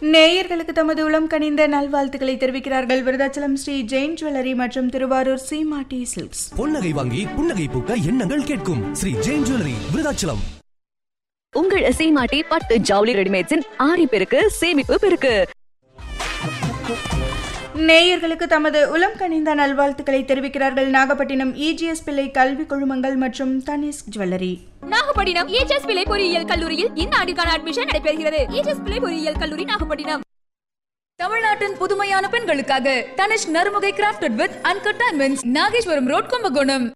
நேயர்களுக்கு தமது உளம் கனிந்த நல்வாழ்த்துக்களை தெரிவிக்கிறார்கள் விருதாச்சலம் ஸ்ரீ ஜெயின் ஜுவல்லரி மற்றும் திருவாரூர் சீமாட்டி சில்க்ஸ் பொன்னகை வாங்கி புன்னகை பூக்க எண்ணங்கள் கேட்கும் ஸ்ரீ ஜெயின் ஜுவல்லரி விருதாச்சலம் உங்கள் சீமாட்டி பட்டு ஜவுளி ரெடிமேட்ஸின் ஆரி பெருக்கு சேமிப்பு பெருக்கு நேயர்களுக்கு தமது உளம் கனிந்த நல்வாழ்த்துக்களை தெரிவிக்கிறார்கள் நாகப்பட்டினம் இஜிஎஸ் பிள்ளை கல்வி குழுமங்கள் மற்றும் தனிஷ்க் ஜுவல்லரி நாகப்பட்டினம் ஏஜஸ் பிள்ளை பொறியியல் கல்லூரியில் இந்த ஆண்டிற்கான அட்மிஷன் நடைபெறுகிறது ஏஜஸ் பிள்ளை பொறியியல் கல்லூரி நாகப்பட்டினம் தமிழ்நாட்டின் புதுமையான பெண்களுக்காக Tanishq Narumugai crafted with uncut diamonds Nageswaram road Kumbakonam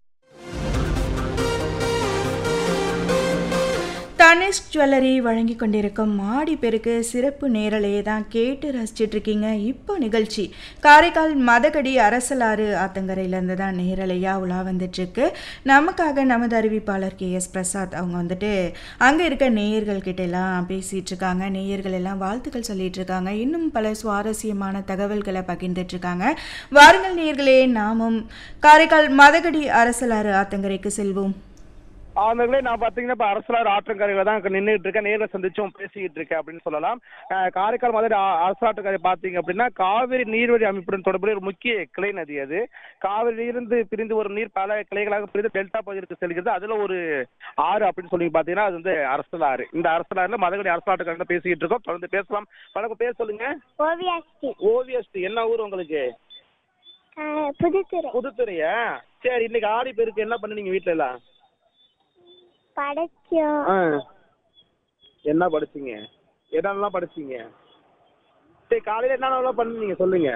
Tanishq jewellery வழங்கி கொண்டிருக்கும் மாடி பெருக்கு சிறப்பு நேரலையை தான் கேட்டு ரசிச்சிட்டு இருக்கீங்க இப்போ நிகழ்ச்சி காரைக்கால் மதகடி அரசலாறு ஆத்தங்கரையிலேருந்து தான் நேரலையாக உலா வந்துட்டுருக்கு நமக்காக நமது அறிவிப்பாளர் கே எஸ் பிரசாத் அவங்க வந்துட்டு அங்கே இருக்க நேயர்கள் கிட்ட எல்லாம் பேசிகிட்டு இருக்காங்க நேயர்கள் எல்லாம் வாழ்த்துக்கள் சொல்லிட்டு இருக்காங்க இன்னும் பல சுவாரஸ்யமான தகவல்களை பகிர்ந்துட்டு இருக்காங்க வாருங்கள் நேயர்களே நாமும் காரைக்கால் மதகடி அரசலாறு ஆத்தங்கரைக்கு செல்வோம் அவங்களே நான் பாத்தீங்கன்னா இப்ப அரசலார் ஆற்றங்கரையில தான் நின்றுட்டு இருக்கேன் நேர்ல சந்திச்சும் பேசிக்கிட்டு இருக்கேன் அப்படின்னு சொல்லலாம் அஹ் காரைக்கால் மாதிரி அரசாற்றுக்கரை பாத்தீங்க அப்படின்னா காவிரி நீர்வழி அமைப்புடன் தொடர்புடைய ஒரு முக்கிய கிளை நதி அது காவிரியிலிருந்து பிரிந்து வரும் நீர் பல கிளைகளாக பிரிந்து டெல்டா பகுதிக்கு செல்கிறது அதுல ஒரு ஆறு அப்படின்னு சொல்லி பாத்தீங்கன்னா அது வந்து அரசலாறு இந்த அரசலாறுல மதகடி அரசாட்டுக்கரை பேசிக்கிட்டு இருக்கோம் தொடர்ந்து பேசலாம் வணக்கம் பேர் சொல்லுங்க ஓவியாஸ்டி ஓவியஸ்ட் என்ன ஊர் உங்களுக்கு புதுத்துறை புதுத்துறையா சரி இன்னைக்கு ஆடி பேருக்கு என்ன பண்ணுனீங்க வீட்டுல எல்லாம் படைச்சோம் ஆ. என்ன படிச்சீங்க என்னெல்லாம் படிச்சீங்க சரி காலையில என்னென்னலாம் பண்ணீங்க சொல்லுங்க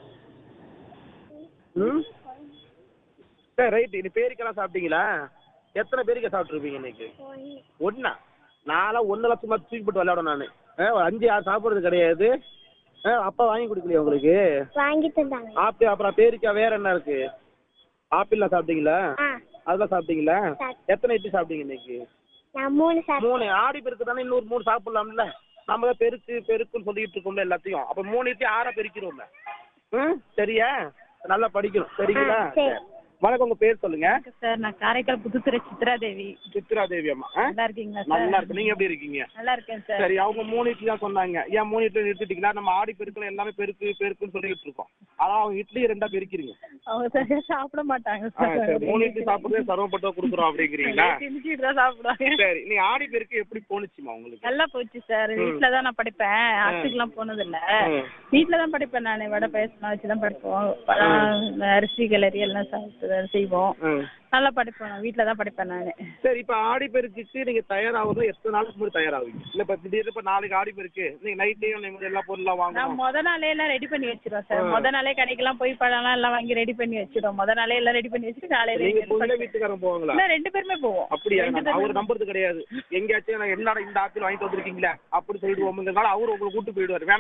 ம் சரி ரைட் இனி பேரிக்கெல்லாம் சாப்பிட்டீங்களா எத்தனை பேரிக்காய் சாப்பிட்ருப்பீங்க இன்னைக்கு ஒண்ணா நான்லாம் ஒன்று லட்சமா தூக்கி போட்டு விளையாடும் நான் அஞ்சு ஆறு சாப்பிட்றது கிடையாது ஆ, அப்பா வாங்கி கொடுக்கலையா உங்களுக்கு வாங்கி தந்தாங்க ஆப்பிள் அப்புறம் பேரிக்காய் வேற என்ன இருக்கு ஆப்பிள்லாம் சாப்பிட்டீங்களா ஆ அதெல்லாம் சாப்பிட்டீங்களா சாப்பிட்டேன். எத்தனை இட்லி சாப்பிட்டீங்க இன்னைக்கு நான் மூணு சாப்பிட்டேன் மூணு ஆடி பெருக்கு தானே இன்னொரு மூணு சாப்பிடலாம்ல நம்ம தான் பெருக்கு பெருக்குன்னு சொல்லிட்டு இருக்கோம்ல எல்லாத்தையும் அப்ப மூணு இட்லி ஆறா பெருக்கிறோம்ல ம் சரியா நல்லா படிக்கணும் சரிங்களா ஆ, சரி. வணக்கம் உங்க பேர் சொல்லுங்க சார் நான் காரைக்கால் புதுத்துறை சித்ரா தேவி சித்ரா தேவி அம்மா ஆ? நல்லா இருக்கீங்களா சார் நல்லா இருக்கு நீங்க எப்படி இருக்கீங்க நல்லா இருக்கேன் சார் சரி அவங்க மூணு இட்லி தான் சொன்னாங்க ஏன் மூணு இட்லி நிறுத்திட்டீங்களா நம்ம ஆடி பெருக்குல எல்லாமே பெருக்கு பெருக்குன்னு சொல்லிட்டு இருக்கோம் ஆனா அவங்க இட்லி ரெண்டா பெருக்கிறீங்க அவங்க சரியா சாப்பிட மாட்டாங்க ஆ, சரி மூணு இட்லி சாப்பிடுறதே சர்வப்பட்டோ கொடுக்குறோம் அப்படிங்கிறீங்களா திணிச்சிட்டு தான் சாப்பிடுவாங்க சரி நீ ஆடி பெருக்கு எப்படி போணுச்சுமா உங்களுக்கு நல்லா போச்சு சார் வீட்ல தான் நான் படிப்பேன் ஆத்துக்குலாம் போனது இல்ல ம். வீட்ல தான் படிப்பேன் நான் வடை பேசலாம் வச்சு தான் படிப்போம் பழம், இந்த அரிசி கிளறி எல்லாம் சாப்பிட்டு செய்வோம் ம். நல்லா படிப்பேன் நான் வீட்ல தான் படிப்பேன் நான் சரி இப்ப ஆடி பெருக்குக்கு நீங்க தயாராகுறது எத்தனை நாளுக்கு முன்னாடி தயாராகுவீங்க இல்ல இப்ப திடீர்னு இப்ப நாளைக்கு ஆடி பெருக்கு நீங்க நைட்லயும் நீங்க எல்லா பொருள்லாம் நான் வாங்கணும் முத நாளே எல்லாம் ரெடி பண்ணி வச்சிருவோம் சார் முத நாளே கடைக்கெல்லாம் போய் பழம்லாம் எல்லாம் வாங்கி ரெடி பண்ணி வச்சிருவோம் முத நாளே எல்லாம் ரெடி பண்ணி வச்சுட்டு காலையில நீங்க எழுந்து போகல படிப்பேன். வீட்டுக்காரன் போவாங்களா இல்ல ரெண்டு பேருமே போவோம் அப்படியா ரெண்டு நான் பேருமே அவர் நம்புறது கிடையாது எங்கேயாச்சும் நான் என்னடா இந்த ஆப்பிள் வாங்கிட்டு வந்திருக்கீங்களா அப்படி சொல்லிடுவோம்ங்கிறதுனால அவர் உங்களை கூட்டு போயிடுவாரு வேணாம்